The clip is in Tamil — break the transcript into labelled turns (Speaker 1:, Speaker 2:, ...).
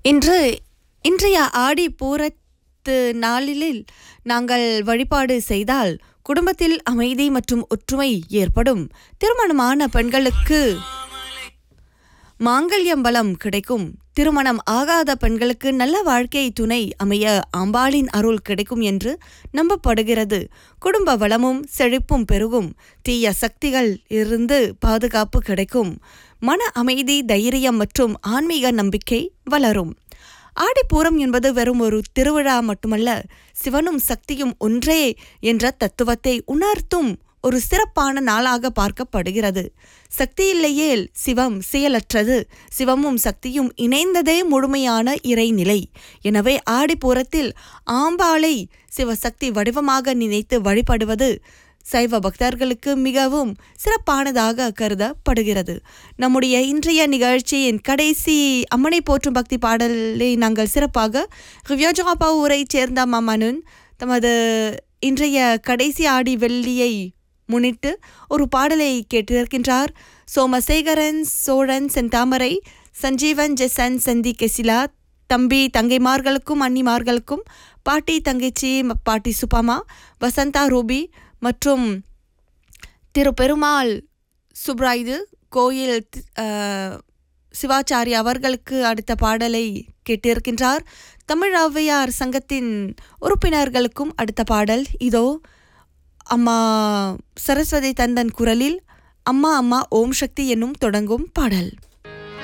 Speaker 1: இன்று இன்றைய ஆடி பூரத்து நாளில் நாங்கள் வழிபாடு செய்தால் குடும்பத்தில் அமைதி மற்றும் ஒற்றுமை ஏற்படும் திருமணமான பெண்களுக்கு மாங்கல்யம் பலம் கிடைக்கும் திருமணம் ஆகாத பெண்களுக்கு நல்ல வாழ்க்கை துணை அமைய அம்பாளின் அருள் கிடைக்கும் என்று நம்பப்படுகிறது குடும்ப வளமும் செழிப்பும் பெருகும் தீய சக்திகள் இருந்து பாதுகாப்பு கிடைக்கும் மன அமைதி தைரியம் மற்றும் ஆன்மீக நம்பிக்கை வளரும் ஆடிப்பூரம் என்பது வெறும் ஒரு திருவிழா மட்டுமல்ல சிவனும் சக்தியும் ஒன்றே என்ற தத்துவத்தை உணர்த்தும் ஒரு சிறப்பான நாளாக பார்க்கப்படுகிறது சக்தி இல்லையேல் சிவம் செயலற்றது சிவமும் சக்தியும் இணைந்ததே முழுமையான இறைநிலை எனவே ஆடிப்பூரத்தில் ஆம்பாளை சிவசக்தி வடிவமாக நினைத்து வழிபடுவது சைவ பக்தர்களுக்கு மிகவும் சிறப்பானதாக கருதப்படுகிறது நம்முடைய இன்றைய நிகழ்ச்சியின் கடைசி அம்மனை போற்றும் பக்தி பாடலை நாங்கள் சிறப்பாக ரிவ்யாஜாபா ஊரை சேர்ந்த மமனுன் தமது இன்றைய கடைசி ஆடி வெள்ளியை முன்னிட்டு ஒரு பாடலை கேட்டிருக்கின்றார் சோமசேகரன் சோழன் செந்தாமரை சஞ்சீவன் ஜெசன் சந்தி கெசிலா தம்பி தங்கைமார்களுக்கும் அன்னிமார்களுக்கும் பாட்டி தங்கச்சி ம- பாட்டி சுப்பம்மா வசந்தா ரூபி மற்றும் திரு பெருமாள் சுப்ராயுது கோயில் தி- அஹ், சிவாச்சாரி அவர்களுக்கு அடுத்த பாடலை கேட்டிருக்கின்றார் தமிழ் ஔவையார் சங்கத்தின் உறுப்பினர்களுக்கும் அடுத்த பாடல் இதோ அம்மா சரஸ்வதி தந்தன் குரலில் அம்மா அம்மா ஓம் சக்தி என்னும் தொடங்கும் பாடல்